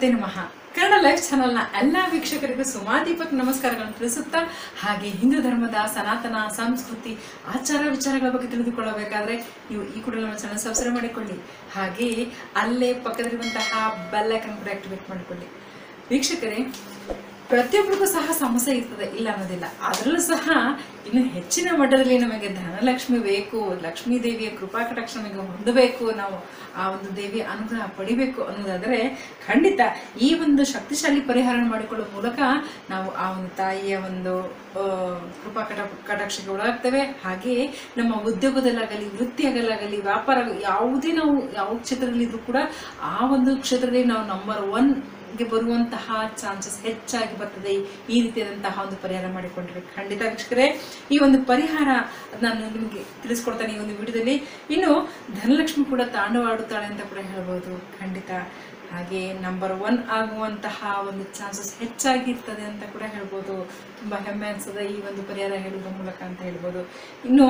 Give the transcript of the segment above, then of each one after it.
ನಮಸ್ತೆ ನಮಃ ಕನ್ನಡ ಲೈಫ್ ಚಾನಲ್ನ ಎಲ್ಲ ವೀಕ್ಷಕರಿಗೂ ಸುಮಾದೀಪಕ್ ನಮಸ್ಕಾರಗಳನ್ನು ತಿಳಿಸುತ್ತಾ ಹಾಗೆ ಹಿಂದೂ ಧರ್ಮದ ಸನಾತನ ಸಂಸ್ಕೃತಿ ಆಚಾರ ವಿಚಾರಗಳ ಬಗ್ಗೆ ತಿಳಿದುಕೊಳ್ಳಬೇಕಾದ್ರೆ ನೀವು ಈ ಕೂಡ ನಮ್ಮ ಚಾನಲ್ ಸಬ್ಸ್ಕ್ರೈಬ್ ಮಾಡಿಕೊಳ್ಳಿ ಹಾಗೆ ಅಲ್ಲೇ ಪಕ್ಕದಲ್ಲಿರುವಂತಹ ಬೆಲ್ ಐಕನ್ ಕೂಡ ಆಕ್ಟಿವೇಟ್ ಮಾಡಿಕೊಳ್ಳಿ ವೀಕ್ಷಕರೇ ಪ್ರತಿಯೊಬ್ಬರಿಗೂ ಸಹ ಸಮಸ್ಯೆ ಇರ್ತದೆ ಇಲ್ಲ ಅನ್ನೋದಿಲ್ಲ ಅದರಲ್ಲೂ ಸಹ ಇನ್ನು ಹೆಚ್ಚಿನ ಮಟ್ಟದಲ್ಲಿ ನಮಗೆ ಧನಲಕ್ಷ್ಮಿ ಬೇಕು ಲಕ್ಷ್ಮೀ ದೇವಿಯ ಕೃಪಾ ಕಟಾಕ್ಷ ನಮಗೆ ಹೊಂದಬೇಕು ನಾವು ಆ ಒಂದು ದೇವಿಯ ಅನುಗ್ರಹ ಪಡಿಬೇಕು ಅನ್ನೋದಾದರೆ ಖಂಡಿತ ಈ ಒಂದು ಶಕ್ತಿಶಾಲಿ ಪರಿಹಾರ ಮಾಡಿಕೊಳ್ಳುವ ಮೂಲಕ ನಾವು ಆ ಒಂದು ತಾಯಿಯ ಒಂದು ಆ, ಕೃಪಾ ಕಟ ಕಟಾಕ್ಷಕ್ಕೆ ಒಳಗಾಗ್ತೇವೆ ಹಾಗೆಯೇ ನಮ್ಮ ಉದ್ಯೋಗದಲ್ಲಾಗಲಿ ವೃತ್ತಿಯಾಗಲಾಗಲಿ ವ್ಯಾಪಾರ ಯಾವುದೇ ನಾವು ಯಾವ ಕ್ಷೇತ್ರದಲ್ಲಿದ್ರೂ ಕೂಡ ಆ ಒಂದು ಕ್ಷೇತ್ರದಲ್ಲಿ ನಾವು ನಂಬರ್ ಒನ್ ಗೆ ಬರುವಂತಹ ಚಾನ್ಸಸ್ ಹೆಚ್ಚಾಗಿ ಬರ್ತದೆ ಈ ರೀತಿಯಾದಂತಹ ಒಂದು ಪರಿಹಾರ ಮಾಡಿಕೊಂಡ್ರೆ ಖಂಡಿತ ವೀಕ್ಷಕರೇ ಈ ಒಂದು ಪರಿಹಾರ ನಾನು ನಿಮಗೆ ತಿಳಿಸ್ಕೊಡ್ತೇನೆ ಈ ಒಂದು ವಿಡಿಯೋದಲ್ಲಿ ಇನ್ನು ಧನಲಕ್ಷ್ಮಿ ಕೂಡ ತಾಂಡವಾಡುತ್ತಾಳೆ ಅಂತ ಕೂಡ ಹೇಳ್ಬೋದು ಖಂಡಿತ ಹಾಗೆ ನಂಬರ್ ಒನ್ ಆಗುವಂತಹ ಒಂದು ಚಾನ್ಸಸ್ ಹೆಚ್ಚಾಗಿರ್ತದೆ ಅಂತ ಕೂಡ ಹೇಳ್ಬೋದು ತುಂಬಾ ಹೆಮ್ಮೆ ಅನ್ಸದೆ ಈ ಒಂದು ಪರಿಹಾರ ಹೇಳುವ ಮೂಲಕ ಅಂತ ಹೇಳ್ಬೋದು ಇನ್ನು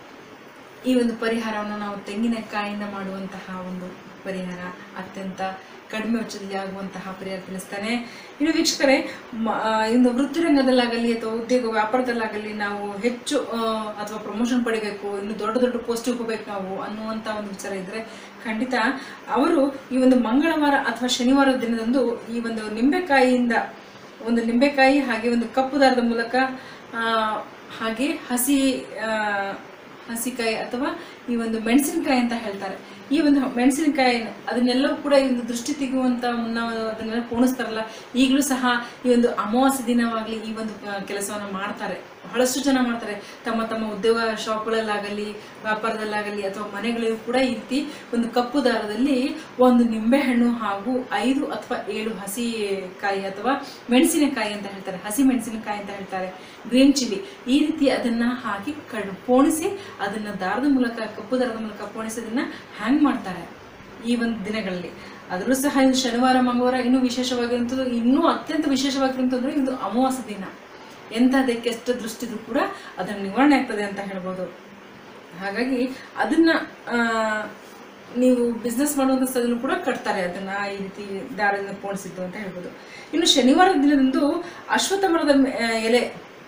ಈ ಒಂದು ಪರಿಹಾರವನ್ನು ನಾವು ತೆಂಗಿನಕಾಯಿಯಿಂದ ಮಾಡುವಂತಹ ಒಂದು ಪರಿಹಾರ ಅತ್ಯಂತ ಕಡಿಮೆ ವೆಚ್ಚದಲ್ಲಿ ಆಗುವಂತಹ ಪರಿಹಾರ ತಿಳಿಸ್ತಾನೆ ಇನ್ನು ವೀಕ್ಷಕರೇ ಮ- ಆ, ಇನ್ನು ವೃತ್ತಿ ರಂಗದಲ್ಲಾಗಲಿ ಅಥವಾ ಉದ್ಯೋಗ ವ್ಯಾಪಾರದಲ್ಲಾಗಲಿ ನಾವು ಹೆಚ್ಚು ಆ, ಅಥವಾ ಪ್ರಮೋಷನ್ ಪಡಿಬೇಕು ಇನ್ನು ದೊಡ್ಡ ದೊಡ್ಡ ಪೋಸ್ಟ್ ಹೋಗಬೇಕು ನಾವು ಅನ್ನುವಂಥ ಒಂದು ವಿಚಾರ ಇದ್ರೆ ಖಂಡಿತ ಅವರು ಈ ಒಂದು ಮಂಗಳವಾರ ಅಥವಾ ಶನಿವಾರದ ದಿನದಂದು ಈ ಒಂದು ನಿಂಬೆಕಾಯಿಯಿಂದ ಒಂದು ನಿಂಬೆಕಾಯಿ ಹಾಗೆ ಒಂದು ಕಪ್ಪು ದಾರದ ಮೂಲಕ ಆ, ಹಾಗೆ ಹಸಿ ಆ, ಹಸಿಕಾಯಿ ಅಥವಾ ಈ ಒಂದು ಮೆಣಸಿನಕಾಯಿ ಅಂತ ಹೇಳ್ತಾರೆ ಈ ಒಂದು ಮೆಣಸಿನಕಾಯಿ ಅದನ್ನೆಲ್ಲವೂ ಕೂಡ ಈ ಒಂದು ದೃಷ್ಟಿ ತೆಗೆಯುವಂತ ಮುನ್ನ ಅದನ್ನೆಲ್ಲ ಪೋಣಿಸ್ತಾರಲ್ಲ ಈಗಲೂ ಸಹ ಈ ಒಂದು ಅಮಾವಾಸ್ಯ ದಿನವಾಗಲಿ ಈ ಒಂದು ಆ, ಕೆಲಸವನ್ನ ಮಾಡ್ತಾರೆ ಬಹಳಷ್ಟು ಜನ ಮಾಡ್ತಾರೆ ತಮ್ಮ ತಮ್ಮ ಉದ್ಯೋಗ ಶಾಪ್ಗಳಲ್ಲಾಗಲಿ ವ್ಯಾಪಾರದಲ್ಲಾಗಲಿ ಅಥವಾ ಮನೆಗಳಿಗೂ ಕೂಡ ಈ ರೀತಿ ಒಂದು ಕಪ್ಪು ದಾರದಲ್ಲಿ ಒಂದು ನಿಂಬೆಹಣ್ಣು ಹಾಗೂ ಐದು ಅಥವಾ ಏಳು ಹಸಿಕಾಯಿ ಅಥವಾ ಮೆಣಸಿನಕಾಯಿ ಅಂತ ಹೇಳ್ತಾರೆ ಹಸಿ ಮೆಣಸಿನಕಾಯಿ ಅಂತ ಹೇಳ್ತಾರೆ ಗ್ರೀನ್ ಚಿಲ್ಲಿ ಈ ರೀತಿ ಅದನ್ನ ಹಾಕಿ ಕಡ್ ಪೋಣಿಸಿ ಅದನ್ನ ದಾರದ ಮೂಲಕ ಕಪ್ಪು ದಾರದ ಮೂಲಕ ಪೋಣಿಸಿ ಅದನ್ನ ಹ್ಯಾಂಗ್ ಮಾಡ್ತಾರೆ ಈ ಒಂದು ದಿನಗಳಲ್ಲಿ ಅದರಲ್ಲೂ ಸಹ ಇದು ಶನಿವಾರ ಮಂಗಳವಾರ ಇನ್ನೂ ವಿಶೇಷವಾಗಿರುವಂಥದ್ದು ಇನ್ನೂ ಅತ್ಯಂತ ವಿಶೇಷವಾಗಿರುವಂಥದ್ದು ಇದು ಅಮಾವಾಸ್ಯ ದಿನ ಎಂಥದಕ್ಕೆ ಎಷ್ಟು ದೃಷ್ಟಿದ್ರು ಕೂಡ ಅದನ್ನು ನಿವಾರಣೆ ಆಗ್ತದೆ ಅಂತ ಹೇಳ್ಬೋದು ಹಾಗಾಗಿ ಅದನ್ನ ಆ, ನೀವು ಬಿಸ್ನೆಸ್ ಮಾಡುವಂಥ ಸ್ಥಳದಲ್ಲೂ ಕೂಡ ಕಟ್ತಾರೆ ಅದನ್ನ ಈ ರೀತಿ ದಾರದಿಂದ ಪೋಣಿಸಿದ್ದು ಅಂತ ಹೇಳ್ಬೋದು ಇನ್ನು ಶನಿವಾರ ದಿನದಂದು ಅಶ್ವತ್ಥ ಮರದ ಮೆ- ಆ, ಎಲೆ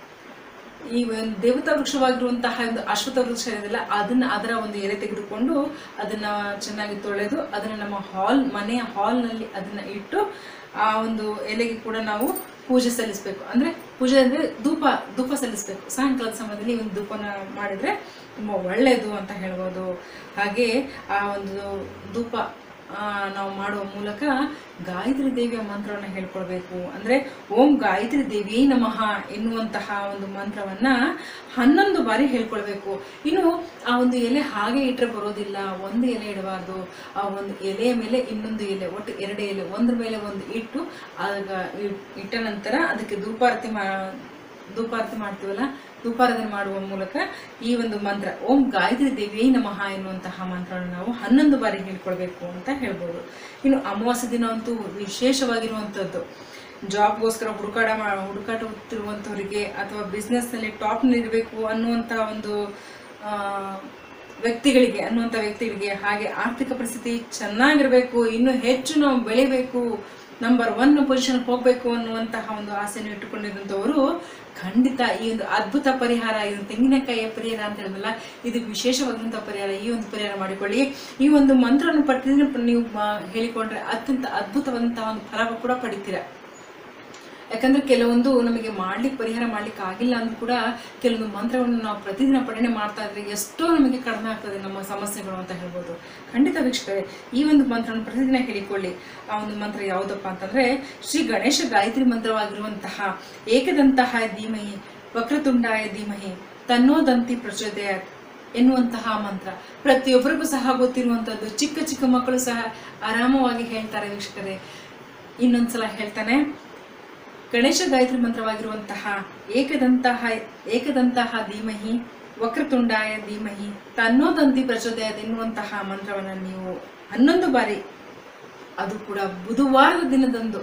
ಈ ಒಂದು ದೇವತಾ ವೃಕ್ಷವಾಗಿರುವಂತಹ ಒಂದು ಅಶ್ವತ್ಥ ವೃಕ್ಷ ಏನಿದೆಯಲ್ಲ ಅದನ್ನ ಅದರ ಒಂದು ಎಲೆ ತೆಗೆದುಕೊಂಡು ಅದನ್ನ ಚೆನ್ನಾಗಿ ತೊಳೆದು ಅದನ್ನ ನಮ್ಮ ಹಾಲ್ ಮನೆಯ ಹಾಲ್ನಲ್ಲಿ ಅದನ್ನ ಇಟ್ಟು ಆ ಒಂದು ಎಲೆಗೆ ಕೂಡ ನಾವು ಪೂಜೆ ಸಲ್ಲಿಸಬೇಕು ಅಂದ್ರೆ ಪೂಜೆ ಅಂದ್ರೆ ಧೂಪ ಧೂಪ ಸಲ್ಲಿಸಬೇಕು ಸಾಯಂಕಾಲದ ಸಮಯದಲ್ಲಿ ಈ ಒಂದು ಧೂಪನ ಮಾಡಿದ್ರೆ ತುಂಬಾ ಒಳ್ಳೆಯದು ಅಂತ ಹೇಳ್ಬೋದು ಹಾಗೆ ಆ ಒಂದು ಧೂಪ ಆ, ನಾವು ಮಾಡುವ ಮೂಲಕ ಗಾಯತ್ರಿ ದೇವಿಯ ಮಂತ್ರವನ್ನು ಹೇಳ್ಕೊಳ್ಬೇಕು ಅಂದ್ರೆ ಓಂ ಗಾಯತ್ರಿ ದೇವಿ ನಮಃ ಎನ್ನುವಂತಹ ಒಂದು ಮಂತ್ರವನ್ನ ಹನ್ನೊಂದು ಬಾರಿ ಹೇಳ್ಕೊಳ್ಬೇಕು ಇನ್ನು ಆ ಒಂದು ಎಲೆ ಹಾಗೆ ಇಟ್ಟರೆ ಬರೋದಿಲ್ಲ ಒಂದು ಎಲೆ ಇಡಬಾರ್ದು ಆ ಒಂದು ಎಲೆಯ ಮೇಲೆ ಇನ್ನೊಂದು ಎಲೆ ಒಟ್ಟು ಎರಡು ಎಲೆ ಒಂದ್ರ ಮೇಲೆ ಒಂದು ಇಟ್ಟು ಆಗ ಇ- ಇಟ್ಟ ನಂತರ ಅದಕ್ಕೆ ಧೂಪಾರತಿ ಮಾ ಧೂಪಾರತಿ ಮಾಡ್ತೀವಲ್ಲ ಧೂಪಾರಾಧನೆ ಮಾಡುವ ಮೂಲಕ ಈ ಒಂದು ಮಂತ್ರ ಓಂ ಗಾಯತ್ರಿ ದೇವಿಯೇ ನಮಃ ಎನ್ನುವಂತಹ ಮಂತ್ರವನ್ನು ನಾವು ಹನ್ನೊಂದು ಬಾರಿ ಹೇಳ್ಕೊಳ್ಬೇಕು ಅಂತ ಹೇಳ್ಬೋದು ಇನ್ನು ಅಮಾವಾಸ್ಯ ದಿನ ಅಂತೂ ವಿಶೇಷವಾಗಿರುವಂಥದ್ದು ಜಾಬ್ಗೋಸ್ಕರ ಹುಡುಕಾಟ ಮಾ ಹುಡುಕಾಟುತ್ತಿರುವಂಥವರಿಗೆ ಅಥವಾ ಬಿಸ್ನೆಸ್ನಲ್ಲಿ ಟಾಪ್ನಲ್ಲಿರಬೇಕು ಅನ್ನುವಂಥ ಒಂದು ಆ, ವ್ಯಕ್ತಿಗಳಿಗೆ ಅನ್ನುವಂಥ ವ್ಯಕ್ತಿಗಳಿಗೆ ಹಾಗೆ ಆರ್ಥಿಕ ಪರಿಸ್ಥಿತಿ ಚೆನ್ನಾಗಿರಬೇಕು ಇನ್ನೂ ಹೆಚ್ಚು ನಾವು ಬೆಳಿಬೇಕು ನಂಬರ್ ಒನ್ ಪೊಸಿಷನ್ ಹೋಗಬೇಕು ಅನ್ನುವಂತಹ ಒಂದು ಆಸೆಯನ್ನು ಇಟ್ಟುಕೊಂಡಿರುವಂಥವರು ಖಂಡಿತ ಈ ಒಂದು ಅದ್ಭುತ ಪರಿಹಾರ ಈ ಒಂದು ತೆಂಗಿನಕಾಯಿಯ ಪರಿಹಾರ ಅಂತ ಹೇಳಿದ್ರಲ್ಲ ಇದು ವಿಶೇಷವಾದಂತಹ ಪರಿಹಾರ ಈ ಒಂದು ಪರಿಹಾರ ಮಾಡಿಕೊಳ್ಳಿ ಈ ಒಂದು ಮಂತ್ರವನ್ನು ಪ್ರತಿದಿನ ನೀವು ಮಾ- ಹೇಳಿಕೊಂಡ್ರೆ ಅತ್ಯಂತ ಅದ್ಭುತವಾದಂತಹ ಒಂದು ಫಲ ಕೂಡ ಪಡಿತೀರಾ ಯಾಕಂದ್ರೆ ಕೆಲವೊಂದು ನಮಗೆ ಮಾಡ್ಲಿಕ್ಕೆ ಪರಿಹಾರ ಮಾಡ್ಲಿಕ್ಕೆ ಆಗಿಲ್ಲ ಅಂದ್ರೂ ಕೂಡ ಕೆಲವೊಂದು ಮಂತ್ರಗಳನ್ನು ನಾವು ಪ್ರತಿದಿನ ಪಠಣೆ ಮಾಡ್ತಾ ಇದ್ರೆ ಎಷ್ಟೋ ನಮಗೆ ಕಡಿಮೆ ಆಗ್ತದೆ ನಮ್ಮ ಸಮಸ್ಯೆಗಳು ಅಂತ ಹೇಳ್ಬೋದು ಖಂಡಿತ ವೀಕ್ಷಕರೇ ಈ ಒಂದು ಮಂತ್ರವನ್ನು ಪ್ರತಿದಿನ ಹೇಳಿಕೊಳ್ಳಿ ಆ ಒಂದು ಮಂತ್ರ ಯಾವುದಪ್ಪ ಅಂತಂದ್ರೆ ಶ್ರೀ ಗಣೇಶ ಗಾಯತ್ರಿ ಮಂತ್ರವಾಗಿರುವಂತಹ ಏಕದಂತಹ ಧೀಮಹಿ ವಕ್ರತುಂಡಾಯ ಧೀಮಹಿ ತನ್ನೋದಂತಿ ಪ್ರಚೋದಯ ಎನ್ನುವಂತಹ ಮಂತ್ರ ಪ್ರತಿಯೊಬ್ಬರಿಗೂ ಸಹ ಗೊತ್ತಿರುವಂತದ್ದು ಚಿಕ್ಕ ಚಿಕ್ಕ ಮಕ್ಕಳು ಸಹ ಆರಾಮವಾಗಿ ಹೇಳ್ತಾರೆ ವೀಕ್ಷಕರೇ ಇನ್ನೊಂದ್ಸಲ ಹೇಳ್ತಾನೆ ಗಣೇಶ ಗಾಯತ್ರಿ ಮಂತ್ರವಾಗಿರುವಂತಹ ಏಕದಂತಹ ಏಕದಂತಹ ಧೀಮಹಿ ವಕ್ರತುಂಡಾಯ ಧೀಮಹಿ ತನ್ನೋದಂತಿ ಪ್ರಚೋದಯ ಎನ್ನುವಂತಹ ಮಂತ್ರವನ್ನು ನೀವು ಹನ್ನೊಂದು ಬಾರಿ ಅದು ಕೂಡ ಬುಧವಾರದ ದಿನದಂದು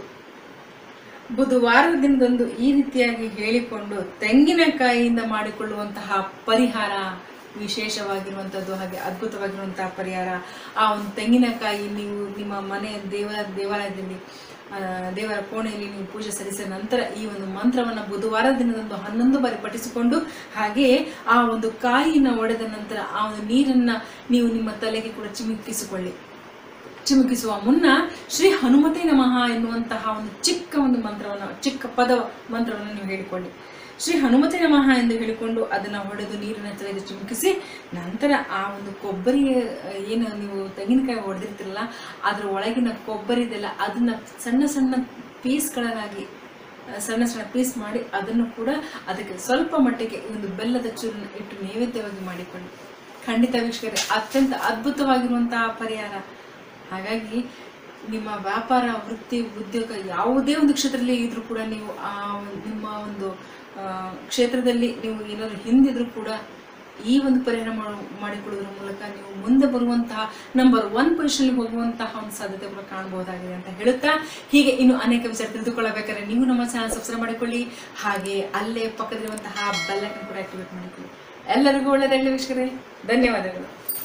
ಬುಧವಾರದ ದಿನದಂದು ಈ ರೀತಿಯಾಗಿ ಹೇಳಿಕೊಂಡು ತೆಂಗಿನಕಾಯಿಯಿಂದ ಮಾಡಿಕೊಳ್ಳುವಂತಹ ಪರಿಹಾರ ವಿಶೇಷವಾಗಿರುವಂಥದ್ದು ಹಾಗೆ ಅದ್ಭುತವಾಗಿರುವಂತಹ ಪರಿಹಾರ ಆ ಒಂದು ತೆಂಗಿನಕಾಯಿ ನೀವು ನಿಮ್ಮ ಮನೆಯ ದೇವ ದೇವಾಲಯದಲ್ಲಿ ಆ, ದೇವರ ಕೋಣೆಯಲ್ಲಿ ನೀವು ಪೂಜೆ ಸಲ್ಲಿಸಿದ ನಂತರ ಈ ಒಂದು ಮಂತ್ರವನ್ನು ಬುಧವಾರ ದಿನದಂದು ಹನ್ನೊಂದು ಬಾರಿ ಪಠಿಸಿಕೊಂಡು ಹಾಗೆಯೇ ಆ ಒಂದು ಕಾಯಿನ ಒಡೆದ ನಂತರ ಆ ಒಂದು ನೀರನ್ನ ನೀವು ನಿಮ್ಮ ತಲೆಗೆ ಕೂಡ ಚಿಮುಕಿಸಿಕೊಳ್ಳಿ ಚಿಮುಕಿಸುವ ಮುನ್ನ ಶ್ರೀ ಹನುಮತೆ ನಮಃ ಎನ್ನುವಂತಹ ಒಂದು ಚಿಕ್ಕ ಒಂದು ಮಂತ್ರವನ್ನು ಚಿಕ್ಕ ಪದ ಮಂತ್ರವನ್ನು ನೀವು ಹೇಳಿಕೊಳ್ಳಿ ಶ್ರೀ ಹನುಮತೆ ನಮಃ ಎಂದು ಹೇಳಿಕೊಂಡು ಅದನ್ನು ಹೊಡೆದು ನೀರಿನ ತಲೆಗೆ ಚಿಮುಕಿಸಿ ನಂತರ ಆ ಒಂದು ಕೊಬ್ಬರಿ ಆ, ಏನು ನೀವು ತೆಂಗಿನಕಾಯಿ ಹೊಡೆದಿರ್ತಿರಲ್ಲ ಅದ್ರ ಒಳಗಿನ ಕೊಬ್ಬರಿ ಇದೆಲ್ಲ ಅದನ್ನ ಸಣ್ಣ ಸಣ್ಣ ಪೀಸ್ಗಳಾಗಿ ಸಣ್ಣ ಸಣ್ಣ ಪೀಸ್ ಮಾಡಿ ಅದನ್ನು ಕೂಡ ಅದಕ್ಕೆ ಸ್ವಲ್ಪ ಮಟ್ಟಿಗೆ ಈ ಒಂದು ಬೆಲ್ಲದ ಚೂರನ್ನು ಇಟ್ಟು ನೈವೇದ್ಯವಾಗಿ ಮಾಡಿಕೊಳ್ಳಿ ಖಂಡಿತ ವೀಕ್ಷಕರೇ ಅತ್ಯಂತ ಅದ್ಭುತವಾಗಿರುವಂತಹ ಪರಿಹಾರ ಹಾಗಾಗಿ ನಿಮ್ಮ ವ್ಯಾಪಾರ ವೃತ್ತಿ ಉದ್ಯೋಗ ಯಾವುದೇ ಒಂದು ಕ್ಷೇತ್ರದಲ್ಲಿ ಇದ್ರೂ ಕೂಡ ನೀವು ಆ ಒಂದು- ನಿಮ್ಮ ಒಂದು ಆ, ಕ್ಷೇತ್ರದಲ್ಲಿ ನೀವು ಏನಾದರೂ ಹಿಂದಿದ್ರೂ ಕೂಡ ಈ ಒಂದು ಪರಿಹಾರ ಮಾಡು- ಮಾಡಿಕೊಳ್ಳೋದ್ರ ಮೂಲಕ ನೀವು ಮುಂದೆ ಬರುವಂತಹ ನಂಬರ್ ಒನ್ ಪೊಸಿಷನ್ ಹೋಗುವಂತಹ ಒಂದು ಸಾಧ್ಯತೆ ಕೂಡ ಕಾಣಬಹುದಾಗಿದೆ ಅಂತ ಹೇಳುತ್ತಾ ಹೀಗೆ ಇನ್ನು ಅನೇಕ ವಿಚಾರ ತಿಳಿದುಕೊಳ್ಳಬೇಕಾದ್ರೆ ನೀವು ನಮ್ಮ ಚಾನಲ್ ಸಬ್ಸ್ಕ್ರೈಬ್ ಮಾಡಿಕೊಳ್ಳಿ ಹಾಗೆ ಅಲ್ಲೇ ಪಕ್ಕದಲ್ಲಿರುವಂತಹ ಬೆಲ್ಲೈಕನ್ ಕೂಡ ಆಕ್ಟಿವೇಟ್ ಮಾಡಿಕೊಳ್ಳಿ ಎಲ್ಲರಿಗೂ ಒಳ್ಳೆಯದಾಗಲಿ ವೀಕ್ಷಕರೇ ಧನ್ಯವಾದಗಳು